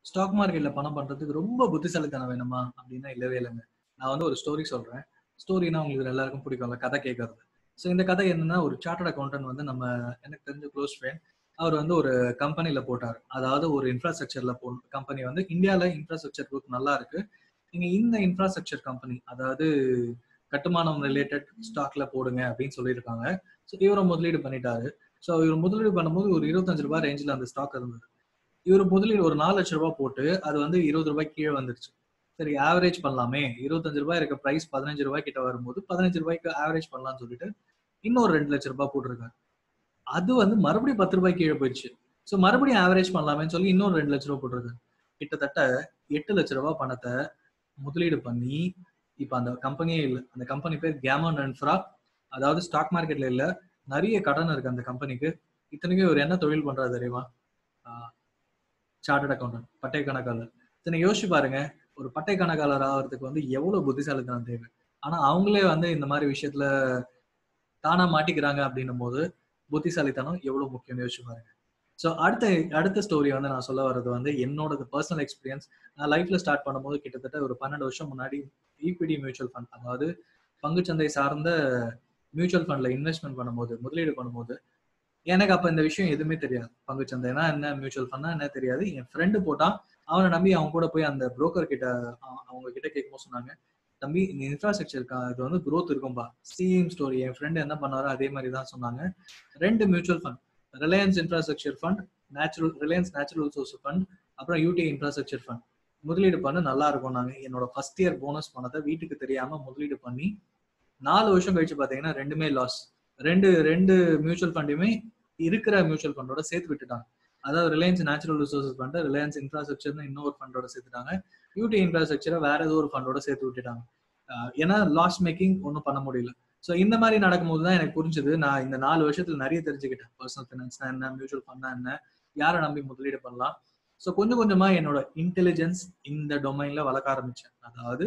stock மார்க்கெட்ல பணம் பண்றதுக்கு ரொம்ப புத்திசாலித்தனம் வேணுமா அப்படின்னா இல்லவே இல்லைங்க நான் வந்து ஒரு ஸ்டோரி சொல்றேன் ஸ்டோரினா உங்களுக்கு எல்லாருக்கும் பிடிக்கும்ல கதை கேட்கறது ஸோ இந்த கதை என்னன்னா ஒரு சார்ட்டர்ட் அக்கௌண்டன்ட் வந்து நம்ம எனக்கு தெரிஞ்ச க்ளோஸ் ஃப்ரெண்ட் அவர் வந்து ஒரு கம்பெனில போட்டார் அதாவது ஒரு இன்ஃப்ராஸ்ட்ரக்சர்ல போ கம்பெனி வந்து இந்தியாவில் இன்ஃப்ராஸ்ட்ரக்சர் குரூப் நல்லா இருக்கு நீங்க இந்த இன்ஃப்ராஸ்ட்ரக்சர் கம்பெனி அதாவது கட்டுமானம் ரிலேட்டட் ஸ்டாக்ல போடுங்க அப்படின்னு சொல்லியிருக்காங்க ஸோ இவரை முதலீடு பண்ணிட்டாரு ஸோ இவர் முதலீடு பண்ணும்போது ஒரு இருபத்தஞ்சு ரூபாய் ரேஞ்சில் அந்த ஸ்டாக் இருந்தது இவர் முதலீடு ஒரு நாலு லட்ச ரூபாய் போட்டு அது வந்து இருபது ரூபாய் கீழே வந்துருச்சு சரி ஆவரேஜ் பண்ணலாமே இருபத்தஞ்சு ரூபாய் இருக்க பிரைஸ் பதினஞ்சு ரூபாய் கிட்ட வரும்போது பதினஞ்சு ரூபாய்க்கு ஆவரேஜ் பண்ணலாம்னு சொல்லிட்டு இன்னொரு ரெண்டு லட்ச ரூபாய் போட்டிருக்காரு அது வந்து மறுபடியும் பத்து ரூபாய் கீழே போயிடுச்சு ஸோ மறுபடியும் ஆவரேஜ் பண்ணலாமேன்னு சொல்லி இன்னொரு ரெண்டு லட்ச ரூபாய் போட்டிருக்காரு கிட்டத்தட்ட எட்டு லட்ச ரூபாய் பணத்தை முதலீடு பண்ணி இப்போ அந்த கம்பெனியே இல்லை அந்த கம்பெனி பேர் கேமன் இன்ஃப்ரா அதாவது ஸ்டாக் மார்க்கெட்ல இல்ல நிறைய கடன் இருக்கு அந்த கம்பெனிக்கு இத்தனைக்கும் இவர் என்ன தொழில் பண்றாரு தெரியுமா சார்ட்டர்ட் அக்கௌண்டன்ட் பட்டை கணக்காளர் இத்தனை யோசிச்சு பாருங்க ஒரு பட்டை கணக்காளர் ஆகிறதுக்கு வந்து எவ்வளவு புத்திசாலித்தனம் தேவை ஆனா அவங்களே வந்து இந்த மாதிரி விஷயத்துல தானா மாட்டிக்கிறாங்க அப்படின்னும் போது புத்திசாலித்தனம் எவ்வளவு முக்கியம் யோசிச்சு பாருங்க ஸோ அடுத்த அடுத்த ஸ்டோரி வந்து நான் சொல்ல வர்றது வந்து என்னோட பர்சனல் எக்ஸ்பீரியன்ஸ் நான் லைஃப்ல ஸ்டார்ட் பண்ணும்போது கிட்டத்தட்ட ஒரு பன்னெண்டு வருஷம் முன்னாடி ஈக்விட்டி மியூச்சுவல் ஃபண்ட் அதாவது பங்குச்சந்தை சார்ந்த மியூச்சுவல் ஃபண்ட்ல இன்வெஸ்ட்மெண்ட் பண்ணும்போது முதலீடு பண்ணும்போது எனக்கு அப்ப இந்த விஷயம் எதுவுமே தெரியாது பங்குச்சந்தைனா என்ன மியூச்சுவல் ஃபண்ட்னா என்ன தெரியாது என் ஃப்ரெண்டு போட்டான் அவனை நம்பி அவங்க கூட போய் அந்த புரோக்கர் கிட்ட அவங்க கிட்ட கேட்கும்போது சொன்னாங்க தம்பி இந்த இன்ஃப்ராஸ்ட்ரக்சர் இது வந்து க்ரோத் இருக்கும்பா சேம் ஸ்டோரி என் ஃப்ரெண்டு என்ன பண்ணாரோ அதே மாதிரி தான் சொன்னாங்க ரெண்டு mutual fund Reliance infrastructure fund natural Reliance natural resource fund அப்புறம் யூடி இன்ஃப்ராஸ்ட்ரக்சர் ஃபண்ட் முதலீடு பண்ண நல்லா இருக்கும் நாங்க என்னோட ஃபர்ஸ்ட் இயர் போனஸ் பணத்தை வீட்டுக்கு தெரியாம முதலீடு பண்ணி நாலு வருஷம் கழிச்சு பாத்தீங்கன்னா ரெண்டுமே லாஸ் ரெண்டு ரெண்டு மியூச்சுவல் ஃபண்டையுமே இருக்கிற மியூச்சுவல் ஃபண்டோட சேர்த்து விட்டுட்டாங்க அதாவது Reliance natural resources fund Reliance இன்ஃப்ராஸ்ட்ரக்சர்னு இன்னொரு ஃபண்டோட சேர்த்துட்டாங்க யூடி இன்ஃப்ராஸ்ட்ரக்சரை வேற ஏதோ ஒரு ஃபண்டோட சேர்த்து விட்டுட்டாங்க ஏன்னா லாஸ் மேக்கிங் ஒன்றும் பண்ண முடியல ஸோ இந்த மாதிரி நடக்கும்போது தான் எனக்கு புரிஞ்சது நான் இந்த நாலு வருஷத்துல நிறைய தெரிஞ்சுக்கிட்டேன் பர்சனல் ஃபினான்ஸ்னா என்ன மியூச்சுவல் ஃபண்ட்னா என்ன யாரை நம்பி முதலீடு பண்ணலாம் ஸோ கொஞ்சம் கொஞ்சமா என்னோட இன்டெலிஜென்ஸ் இந்த டொமைன்ல வளர்க்க ஆரம்பிச்சேன் அதாவது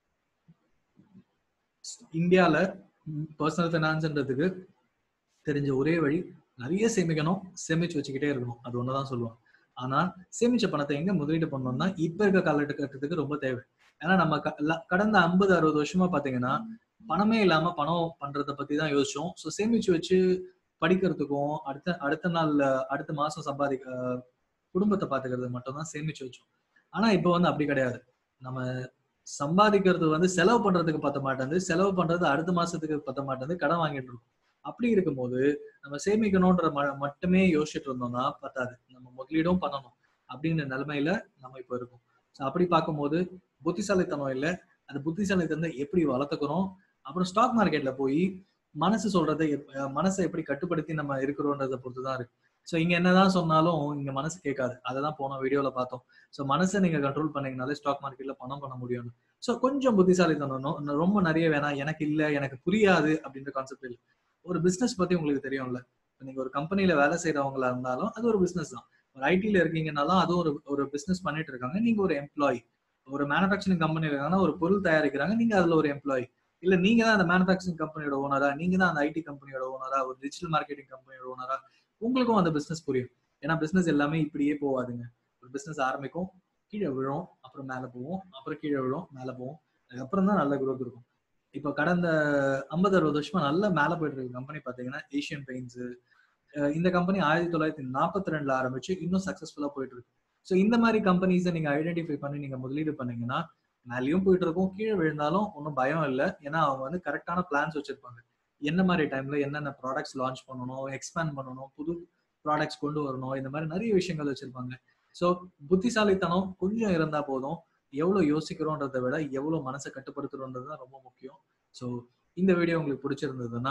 இந்தியால பர்சனல் ஃபினான்ஸ்ன்றதுக்கு தெரிஞ்ச ஒரே வழி நிறைய சேமிக்கணும் சேமிச்சு வச்சுக்கிட்டே இருக்கணும் அது ஒண்ணுதான் சொல்லுவாங்க ஆனா சேமிச்ச பணத்தை எங்க முதலீடு பண்ணோம்னா இப்ப இருக்க காலகட்டத்துக்கு ரொம்ப தேவை ஏன்னா நம்ம கடந்த ஐம்பது அறுபது வருஷமா பாத்தீங்கன்னா பணமே இல்லாம பணம் பண்றத பத்தி தான் யோசிச்சோம் ஸோ சேமிச்சு வச்சு படிக்கிறதுக்கும் அடுத்த அடுத்த நாள்ல அடுத்த மாசம் சம்பாதிக்க குடும்பத்தை பாத்துக்கிறது மட்டும் தான் சேமிச்சு வச்சோம் ஆனா இப்போ வந்து அப்படி கிடையாது நம்ம சம்பாதிக்கிறது வந்து செலவு பண்றதுக்கு பத்த மாட்டேங்குது செலவு பண்றது அடுத்த மாசத்துக்கு பத்த மாட்டேங்குது கடன் வாங்கிட்டு இருக்கோம் அப்படி இருக்கும்போது நம்ம சேமிக்கணும்ன்ற மட்டுமே யோசிச்சுட்டு இருந்தோம்னா பத்தாது நம்ம முதலீடும் பண்ணணும் அப்படிங்கிற நிலைமையில நம்ம இப்போ இருக்கோம் ஸோ அப்படி பார்க்கும்போது புத்திசாலித்தனம் இல்லை அந்த புத்திசாலித்தனத்தை எப்படி வளர்த்துக்கிறோம் அப்புறம் ஸ்டாக் மார்க்கெட்ல போய் மனசு சொல்றதை மனசை எப்படி கட்டுப்படுத்தி நம்ம இருக்கிறோன்றதை பொறுத்து தான் இருக்கு ஸோ இங்க என்னதான் சொன்னாலும் இங்க மனசு கேட்காது அதை தான் போன வீடியோல பார்த்தோம் ஸோ மனசை நீங்க கண்ட்ரோல் பண்ணீங்கனாலே ஸ்டாக் மார்க்கெட்ல பணம் பண்ண முடியும் ஸோ கொஞ்சம் புத்திசாலித்தனம் ரொம்ப நிறைய வேணாம் எனக்கு இல்லை எனக்கு புரியாது அப்படின்ற கான்செப்ட் இல்லை ஒரு பிசினஸ் பத்தி உங்களுக்கு தெரியும்ல நீங்க ஒரு கம்பெனில வேலை செய்யறவங்களா இருந்தாலும் அது ஒரு பிசினஸ் தான் ஒரு ஐடில இருக்கீங்கனாலும் அது ஒரு ஒரு பிசினஸ் பண்ணிட்டு இருக்காங்க நீங்க ஒரு எம்ப்ளாயி ஒரு மேனுஃபேக்சரிங் கம்பெனி இருக்காங்கன்னா ஒரு பொருள் தயாரிக்கிறாங்க நீங்க அதுல ஒரு எம்ப்ளாயி இல்ல நீங்க தான் அந்த மேனுஃபேக்சரிங் கம்பெனியோட ஓனரா நீங்க தான் அந்த ஐடி கம்பெனியோட ஓனரா ஒரு டிஜிட்டல் மார்க்கெட்டிங் கம்பெனியோட ஓனரா உங்களுக்கும் அந்த பிசினஸ் புரியும் ஏன்னா பிசினஸ் எல்லாமே இப்படியே போவாதுங்க ஒரு பிசினஸ் ஆரம்பிக்கும் கீழே விழும் அப்புறம் மேல போவோம் அப்புறம் கீழே விழும் மேல போவோம் அதுக்கப்புறம் தான் நல்ல குரோத் இருக்கும் இப்போ கடந்த ஐம்பது அறுபது வருஷமா நல்ல மேல போயிட்டு இருக்க கம்பெனி பாத்தீங்கன்னா ஏஷியன் பெயிண்ட்ஸ் இந்த கம்பெனி ஆயிரத்தி தொள்ளாயிரத்தி நாற்பத்தி ரெண்டுல ஆரம்பிச்சு இன்னும் சக்சஸ்ஃபுல்லா போயிட்டு இருக்கு ஸோ இந்த மாதிரி கம்பெனிஸை நீங்க ஐடென்டிஃபை பண்ணி நீங்க முதலீடு பண்ணீங்கன்னா மேலேயும் போயிட்டு இருக்கும் கீழே விழுந்தாலும் ஒன்றும் பயம் இல்லை ஏன்னா அவங்க வந்து கரெக்டான பிளான்ஸ் வச்சிருப்பாங்க என்ன மாதிரி டைம்ல என்னென்ன ப்ராடக்ட்ஸ் லான்ச் பண்ணணும் எக்ஸ்பேண்ட் பண்ணணும் புது ப்ராடக்ட்ஸ் கொண்டு வரணும் இந்த மாதிரி நிறைய விஷயங்கள் வச்சிருப்பாங்க ஸோ புத்திசாலித்தனம் கொஞ்சம் இருந்தா போதும் எவ்வளவு யோசிக்கிறோன்றதை விட எவ்வளவு மனசை கட்டுப்படுத்துறோன்றது தான் ரொம்ப முக்கியம் ஸோ இந்த வீடியோ உங்களுக்கு பிடிச்சிருந்ததுன்னா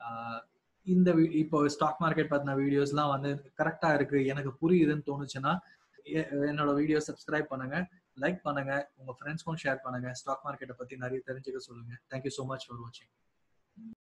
இந்த இப்போ ஸ்டாக் மார்க்கெட் பத்தின வீடியோஸ்லாம் வந்து கரெக்டா இருக்கு எனக்கு புரியுதுன்னு தோணுச்சுன்னா என்னோட வீடியோ சப்ஸ்கிரைப் பண்ணுங்க லைக் பண்ணுங்க உங்க ஃப்ரெண்ட்ஸ்க்கும் ஷேர் பண்ணுங்க ஸ்டாக் மார்க்கெட்டை பத்தி நிறைய தெரிஞ்சுக்க சொல்லுங்க தேங்க்யூ ஸோ மச் ஃபார் வாட்சிங்